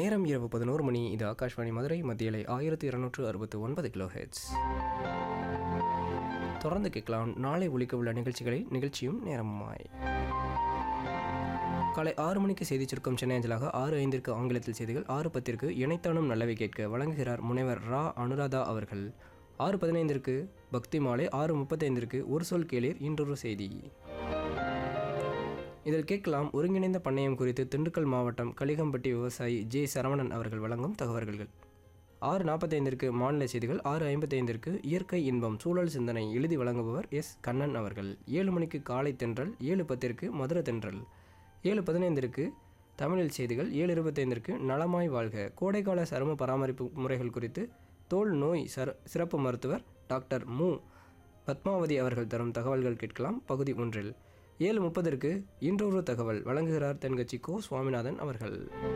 நேரம் இரவு பதினோரு மணி இது ஆகாஷ்வாணி மதுரை மத்தியலை ஆயிரத்தி இருநூற்று அறுபத்து ஒன்பது கிலோ ஹெட்ஸ் தொடர்ந்து கேட்கலாம் நாளை ஒலிக்க உள்ள நிகழ்ச்சிகளை நிகழ்ச்சியும் நேரமாய் காலை ஆறு மணிக்கு செய்தி சுருக்கம் சென்னை அஞ்சலாக ஆறு ஐந்திற்கு ஆங்கிலத்தில் செய்திகள் ஆறு பத்திற்கு இணைத்தானும் நல்லவை கேட்க வழங்குகிறார் முனைவர் ரா அனுராதா அவர்கள் ஆறு பதினைந்திற்கு பக்தி மாலை ஆறு முப்பத்தைந்திற்கு ஒரு சொல் கேளீர் இன்றொரு செய்தி இதில் கேட்கலாம் ஒருங்கிணைந்த பண்ணையம் குறித்து திண்டுக்கல் மாவட்டம் கலிகம்பட்டி விவசாயி ஜே சரவணன் அவர்கள் வழங்கும் தகவல்கள் ஆறு நாற்பத்தைந்திற்கு மாநில செய்திகள் ஆறு ஐம்பத்தைந்திற்கு இயற்கை இன்பம் சூழல் சிந்தனை எழுதி வழங்குபவர் எஸ் கண்ணன் அவர்கள் ஏழு மணிக்கு காலை தென்றல் ஏழு பத்திற்கு மதுர தென்றல் ஏழு பதினைந்திற்கு தமிழில் செய்திகள் ஏழு இருபத்தைந்திற்கு நலமாய் வாழ்க கோடைக்கால சரும பராமரிப்பு முறைகள் குறித்து தோல் நோய் சர சிறப்பு மருத்துவர் டாக்டர் மு பத்மாவதி அவர்கள் தரும் தகவல்கள் கேட்கலாம் பகுதி ஒன்றில் ஏழு முப்பதற்கு இன்றொரு தகவல் வழங்குகிறார் தென்கட்சி கோ சுவாமிநாதன் அவர்கள்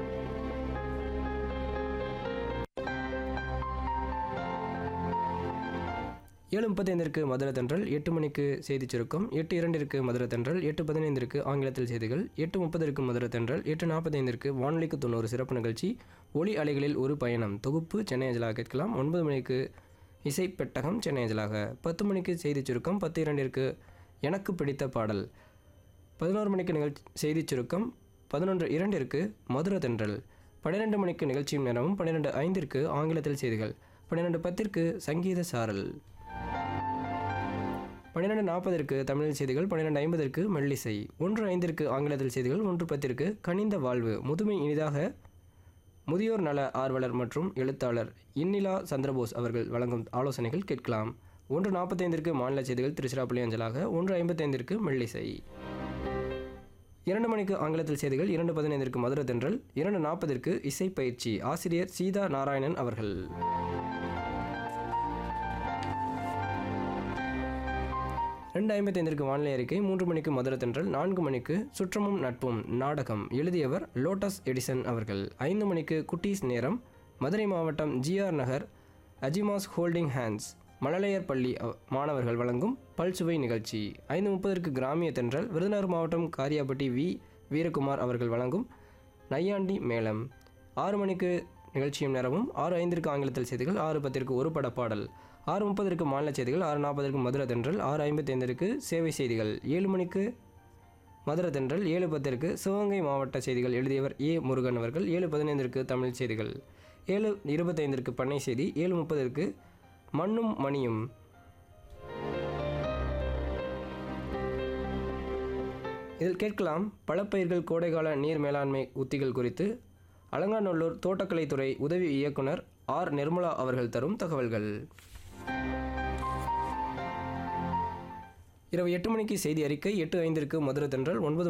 ஏழு முப்பத்தைந்திற்கு மதுரை தென்றல் எட்டு மணிக்கு செய்தி சுருக்கம் எட்டு இரண்டிற்கு மதுரை தென்றல் எட்டு பதினைந்திற்கு ஆங்கிலத்தில் செய்திகள் எட்டு முப்பதற்கு மதுரை தென்றல் எட்டு நாற்பத்தைந்திற்கு வானொலிக்கு தொண்ணூறு சிறப்பு நிகழ்ச்சி ஒளி அலைகளில் ஒரு பயணம் தொகுப்பு சென்னை அஞ்சலாக கேட்கலாம் ஒன்பது மணிக்கு இசை பெட்டகம் சென்னை அஞ்சலாக பத்து மணிக்கு செய்தி சுருக்கம் பத்து இரண்டிற்கு எனக்கு பிடித்த பாடல் பதினோரு மணிக்கு நிகழ்ச்சி செய்தி சுருக்கம் பதினொன்று இரண்டிற்கு மதுரை தென்றல் பன்னிரெண்டு மணிக்கு நிகழ்ச்சியும் நேரமும் பன்னிரெண்டு ஐந்திற்கு ஆங்கிலத்தில் செய்திகள் பன்னிரெண்டு பத்திற்கு சங்கீத சாரல் பன்னிரெண்டு நாற்பதற்கு தமிழில் செய்திகள் பன்னிரெண்டு ஐம்பதற்கு மெல்லிசை ஒன்று ஐந்திற்கு ஆங்கிலத்தில் செய்திகள் ஒன்று பத்திற்கு கனிந்த வாழ்வு முதுமை இனிதாக முதியோர் நல ஆர்வலர் மற்றும் எழுத்தாளர் இன்னிலா சந்திரபோஸ் அவர்கள் வழங்கும் ஆலோசனைகள் கேட்கலாம் ஒன்று நாற்பத்தைந்திற்கு மாநில செய்திகள் திருச்சிராப்பள்ளி அஞ்சலாக ஒன்று ஐம்பத்தைந்திற்கு மெல்லிசை இரண்டு மணிக்கு ஆங்கிலத்தில் செய்திகள் இரண்டு பதினைந்திற்கு மதுரை தென்றல் இரண்டு நாற்பதற்கு இசை பயிற்சி ஆசிரியர் சீதா நாராயணன் அவர்கள் ரெண்டு ஐம்பத்தைந்திற்கு வானிலை அறிக்கை மூன்று மணிக்கு மதுரை தென்றல் நான்கு மணிக்கு சுற்றமும் நட்பும் நாடகம் எழுதியவர் லோட்டஸ் எடிசன் அவர்கள் ஐந்து மணிக்கு குட்டீஸ் நேரம் மதுரை மாவட்டம் ஜிஆர் நகர் அஜிமாஸ் ஹோல்டிங் ஹேண்ட்ஸ் மழலையர் பள்ளி அ- மாணவர்கள் வழங்கும் பல்சுவை நிகழ்ச்சி ஐந்து முப்பதற்கு கிராமிய தென்றல் விருதுநகர் மாவட்டம் காரியாபட்டி வி வீரகுமார் அவர்கள் வழங்கும் நையாண்டி மேளம் ஆறு மணிக்கு நிகழ்ச்சியும் நேரமும் ஆறு ஐந்திற்கு ஆங்கிலத்தில் செய்திகள் ஆறு பத்திற்கு ஒரு பட பாடல் ஆறு முப்பதற்கு மாநில செய்திகள் ஆறு நாற்பதற்கு மதுரை தென்றல் ஆறு ஐம்பத்தைந்திற்கு சேவை செய்திகள் ஏழு மணிக்கு மதுரை தென்றல் ஏழு பத்திற்கு சிவகங்கை மாவட்ட செய்திகள் எழுதியவர் ஏ முருகன் அவர்கள் ஏழு பதினைந்திற்கு தமிழ் செய்திகள் ஏழு இருபத்தைந்திற்கு பண்ணை செய்தி ஏழு முப்பதற்கு மண்ணும் மணியும் இதில் கேட்கலாம் பழப்பயிர்கள் கோடைகால நீர் மேலாண்மை உத்திகள் குறித்து அலங்காநல்லூர் தோட்டக்கலைத்துறை உதவி இயக்குனர் ஆர் நிர்மலா அவர்கள் தரும் தகவல்கள் இரவு எட்டு மணிக்கு செய்தி அறிக்கை எட்டு ஐந்திற்கு மதுரை தென்றல் ஒன்பது